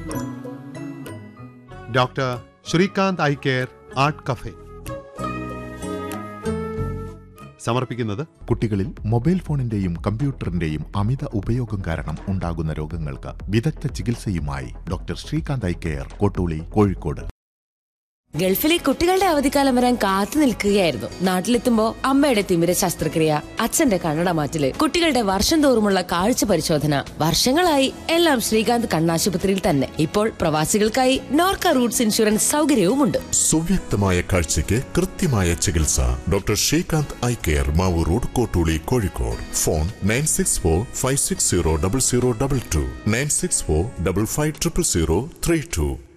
doctor Srikanth eye care art cafe സമർപ്പിക്കുന്നത് കുട്ടികളിൽ mobile ഫോണിന്റെയും കമ്പ്യൂട്ടറിന്റെയും അമിത ഉപയോഗം കാരണം ഉണ്ടാകുന്ന രോഗങ്ങൾക്ക് വിദഗ്ധ ചികിത്സയുമായി doctor Srikanth eye care Kottooli Kozhikode ഗൾഫിലെ കുട്ടികളുടെ അവധിക്കാലം വരാൻ കാത്തു നിൽക്കുകയായിരുന്നു നാട്ടിലെത്തുമ്പോ അമ്മയുടെ തിമിര ശസ്ത്രക്രിയ അച്ഛന്റെ കണ്ണട മാറ്റല് കുട്ടികളുടെ വർഷം തോറുമുള്ള കാഴ്ച പരിശോധന വർഷങ്ങളായി എല്ലാം ശ്രീകാന്ത് കണ്ണാശുപത്രിയിൽ തന്നെ ഇപ്പോൾ പ്രവാസികൾക്കായി നോർക്ക റൂട്ട്സ് ഇൻഷുറൻസ് സൗകര്യവുമുണ്ട് സുവ്യക്തമായ കാഴ്ചയ്ക്ക് കൃത്യമായ ചികിത്സ doctor Srikanth eye care Mavoor road Kottooli Kozhikode phone nine six four five six zero double zero double two nine six four double five triple zero three to